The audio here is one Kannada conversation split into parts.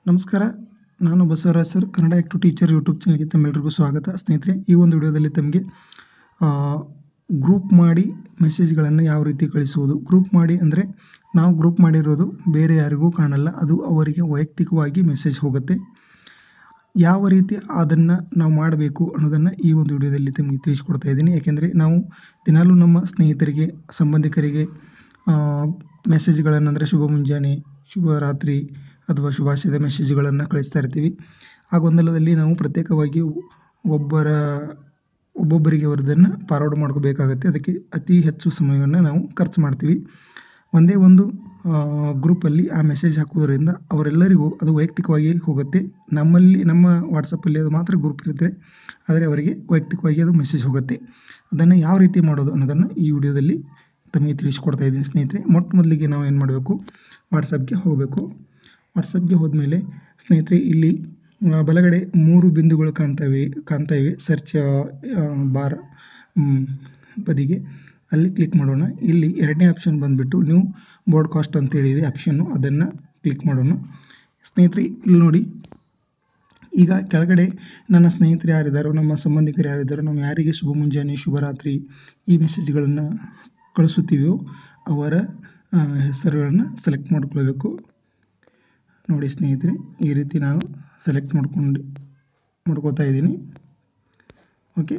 ನಮಸ್ಕಾರ ನಾನು Basavaraj sir Kannada act teacher YouTube ಚಾನಲ್ಗೆ ತಮ್ಮೆಲ್ಲರಿಗೂ ಸ್ವಾಗತ ಸ್ನೇಹಿತರೆ ಈ ಒಂದು ವಿಡಿಯೋದಲ್ಲಿ ತಮಗೆ ಗ್ರೂಪ್ ಮಾಡಿ ಮೆಸೇಜ್ಗಳನ್ನು ಯಾವ ರೀತಿ ಕಳಿಸುವುದು ಗ್ರೂಪ್ ಮಾಡಿ ಅಂದರೆ ನಾವು ಗ್ರೂಪ್ ಮಾಡಿರೋದು ಬೇರೆ ಯಾರಿಗೂ ಕಾಣಲ್ಲ ಅದು ಅವರಿಗೆ ವೈಯಕ್ತಿಕವಾಗಿ ಮೆಸೇಜ್ ಹೋಗುತ್ತೆ ಯಾವ ರೀತಿ ಅದನ್ನು ನಾವು ಮಾಡಬೇಕು ಅನ್ನೋದನ್ನು ಈ ಒಂದು ವಿಡಿಯೋದಲ್ಲಿ ತಮಗೆ ತಿಳಿಸ್ಕೊಡ್ತಾ ಇದ್ದೀನಿ ಯಾಕೆಂದರೆ ನಾವು ದಿನಾಲೂ ನಮ್ಮ ಸ್ನೇಹಿತರಿಗೆ ಸಂಬಂಧಿಕರಿಗೆ ಮೆಸೇಜ್ಗಳನ್ನು ಅಂದರೆ ಶುಭ ಮುಂಜಾನೆ ಶುಭ ರಾತ್ರಿ ಅಥವಾ ಶುಭಾಶಯದ ಮೆಸೇಜ್ಗಳನ್ನು ಕಳಿಸ್ತಾ ಇರ್ತೀವಿ ಆ ಗೊಂದಲದಲ್ಲಿ ನಾವು ಪ್ರತ್ಯೇಕವಾಗಿ ಒಬ್ಬರ ಒಬ್ಬೊಬ್ಬರಿಗೆ ಅವರದನ್ನು ಫಾರ್ವರ್ಡ್ ಮಾಡ್ಕೋಬೇಕಾಗತ್ತೆ ಅದಕ್ಕೆ ಅತಿ ಹೆಚ್ಚು ಸಮಯವನ್ನು ನಾವು ಖರ್ಚು ಮಾಡ್ತೀವಿ ಒಂದೇ ಒಂದು ಗ್ರೂಪಲ್ಲಿ ಆ ಮೆಸೇಜ್ ಹಾಕೋದ್ರಿಂದ ಅವರೆಲ್ಲರಿಗೂ ಅದು ವೈಯಕ್ತಿಕವಾಗಿ ಹೋಗುತ್ತೆ ನಮ್ಮಲ್ಲಿ ನಮ್ಮ ವಾಟ್ಸಪ್ಪಲ್ಲಿ ಅದು ಮಾತ್ರ ಗ್ರೂಪ್ ಇರುತ್ತೆ ಆದರೆ ಅವರಿಗೆ ವೈಯಕ್ತಿಕವಾಗಿ ಅದು ಮೆಸೇಜ್ ಹೋಗುತ್ತೆ ಅದನ್ನು ಯಾವ ರೀತಿ ಮಾಡೋದು ಅನ್ನೋದನ್ನು ಈ ವಿಡಿಯೋದಲ್ಲಿ ತಮಗೆ ತಿಳಿಸ್ಕೊಡ್ತಾ ಇದ್ದೀನಿ ಸ್ನೇಹಿತರೆ ಮೊಟ್ಟ ಮೊದಲಿಗೆ ನಾವು ಏನು ಮಾಡಬೇಕು ವಾಟ್ಸಪ್ಗೆ ಹೋಗಬೇಕು ವಾಟ್ಸಪ್ಗೆ ಹೋದ್ಮೇಲೆ ಸ್ನೇಹಿತರೆ ಇಲ್ಲಿ ಬಲಗಡೆ ಮೂರು ಬಿಂದುಗಳು ಕಾಣ್ತವೆ ಕಾಣ್ತಾ ಇವೆ ಸರ್ಚ್ ಬಾರ್ ಬದಿಗೆ ಅಲ್ಲಿ ಕ್ಲಿಕ್ ಮಾಡೋಣ ಇಲ್ಲಿ ಎರಡನೇ ಆಪ್ಷನ್ ಬಂದುಬಿಟ್ಟು ನ್ಯೂ ಬೋಡ್ಕಾಸ್ಟ್ ಅಂತ ಹೇಳಿದೆ ಆಪ್ಷನ್ನು ಅದನ್ನು ಕ್ಲಿಕ್ ಮಾಡೋಣ ಸ್ನೇಹಿತರೆ ಇಲ್ಲಿ ನೋಡಿ ಈಗ ಕೆಳಗಡೆ ನನ್ನ ಸ್ನೇಹಿತರು ಯಾರಿದ್ದಾರೋ ನಮ್ಮ ಸಂಬಂಧಿಕರು ಯಾರಿದ್ದಾರೋ ನಾವು ಯಾರಿಗೆ ಶುಭ ಮುಂಜಾನೆ ಶುಭರಾತ್ರಿ ಈ ಮೆಸೇಜ್ಗಳನ್ನು ಕಳಿಸುತ್ತೀವೋ ಅವರ ಹೆಸರುಗಳನ್ನು ಸೆಲೆಕ್ಟ್ ಮಾಡ್ಕೊಳ್ಬೇಕು ನೋಡಿ ಸ್ನೇಹಿತರೆ ಈ ರೀತಿ ನಾನು ಸೆಲೆಕ್ಟ್ ಮಾಡ್ಕೊಂಡು ಮಾಡ್ಕೋತಾ ಇದ್ದೀನಿ ಓಕೆ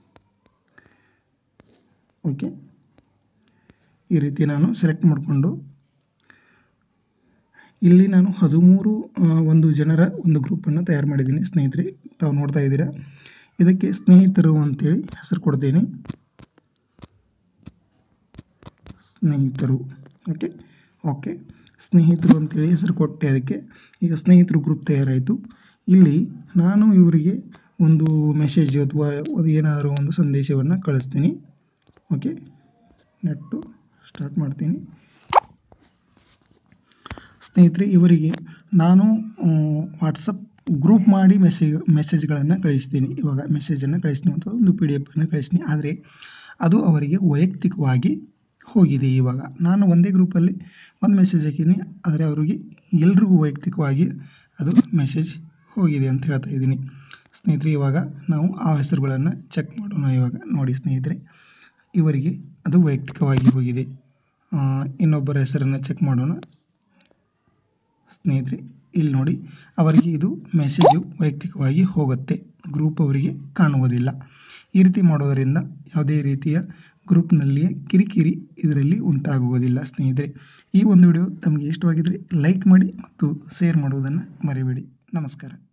ಓಕೆ ಈ ರೀತಿ ನಾನು ಸೆಲೆಕ್ಟ್ ಮಾಡಿಕೊಂಡು ಇಲ್ಲಿ ನಾನು ಹದಿಮೂರು ಒಂದು ಜನರ ಒಂದು ಗ್ರೂಪನ್ನು ತಯಾರು ಮಾಡಿದ್ದೀನಿ ಸ್ನೇಹಿತರೆ ತಾವು ನೋಡ್ತಾ ಇದ್ದೀರಾ ಇದಕ್ಕೆ ಸ್ನೇಹಿತರು ಅಂತೇಳಿ ಹೆಸರು ಕೊಡ್ತೀನಿ ಸ್ನೇಹಿತರು ಓಕೆ ಓಕೆ ಸ್ನೇಹಿತರು ಅಂತೇಳಿ ಹೆಸರು ಕೊಟ್ಟೆ ಅದಕ್ಕೆ ಈಗ ಸ್ನೇಹಿತರು ಗ್ರೂಪ್ ತಯಾರಾಯಿತು ಇಲ್ಲಿ ನಾನು ಇವರಿಗೆ ಒಂದು ಮೆಸೇಜ್ ಅಥವಾ ಏನಾದರೂ ಒಂದು ಸಂದೇಶವನ್ನು ಕಳಿಸ್ತೀನಿ ಓಕೆ ನೆಟ್ಟು ಸ್ಟಾರ್ಟ್ ಮಾಡ್ತೀನಿ ಸ್ನೇಹಿತರೆ ಇವರಿಗೆ ನಾನು ವಾಟ್ಸಪ್ ಗ್ರೂಪ್ ಮಾಡಿ ಮೆಸೇಜ್ ಮೆಸೇಜ್ಗಳನ್ನು ಕಳಿಸ್ತೀನಿ ಇವಾಗ ಮೆಸೇಜನ್ನು ಕಳಿಸ್ತೀನಿ ಅಂತ ಒಂದು ಪಿ ಡಿ ಎಫನ್ನು ಕಳಿಸ್ತೀನಿ ಆದರೆ ಅದು ಅವರಿಗೆ ವೈಯಕ್ತಿಕವಾಗಿ ಹೋಗಿದೆ ಇವಾಗ ನಾನು ಒಂದೇ ಗ್ರೂಪಲ್ಲಿ ಒಂದು ಮೆಸೇಜ್ ಹಾಕೀನಿ ಆದರೆ ಅವರಿಗೆ ಎಲ್ರಿಗೂ ವೈಯಕ್ತಿಕವಾಗಿ ಅದು ಮೆಸೇಜ್ ಹೋಗಿದೆ ಅಂತ ಹೇಳ್ತಾ ಇದ್ದೀನಿ ಸ್ನೇಹಿತರೆ ಇವಾಗ ನಾವು ಆ ಹೆಸರುಗಳನ್ನು ಚೆಕ್ ಮಾಡೋಣ ಇವಾಗ ನೋಡಿ ಸ್ನೇಹಿತರೆ ಇವರಿಗೆ ಅದು ವೈಯಕ್ತಿಕವಾಗಿ ಹೋಗಿದೆ ಇನ್ನೊಬ್ಬರ ಹೆಸರನ್ನು ಚೆಕ್ ಮಾಡೋಣ ಸ್ನೇಹಿತರೆ ಇಲ್ಲಿ ನೋಡಿ ಅವರಿಗೆ ಇದು ಮೆಸೇಜು ವೈಯಕ್ತಿಕವಾಗಿ ಹೋಗುತ್ತೆ ಗ್ರೂಪ್ ಅವರಿಗೆ ಕಾಣುವುದಿಲ್ಲ ಈ ರೀತಿ ಮಾಡೋದರಿಂದ ಯಾವುದೇ ರೀತಿಯ ಗ್ರೂಪ್ನಲ್ಲಿಯೇ ಕಿರಿಕಿರಿ ಇದರಲ್ಲಿ ಉಂಟಾಗುವುದಿಲ್ಲ ಸ್ನೇಹಿತರೆ ಈ ಒಂದು ವಿಡಿಯೋ ತಮಗೆ ಇಷ್ಟವಾಗಿದ್ದರೆ ಲೈಕ್ ಮಾಡಿ ಮತ್ತು ಶೇರ್ ಮಾಡುವುದನ್ನು ಮರಿಬೇಡಿ ನಮಸ್ಕಾರ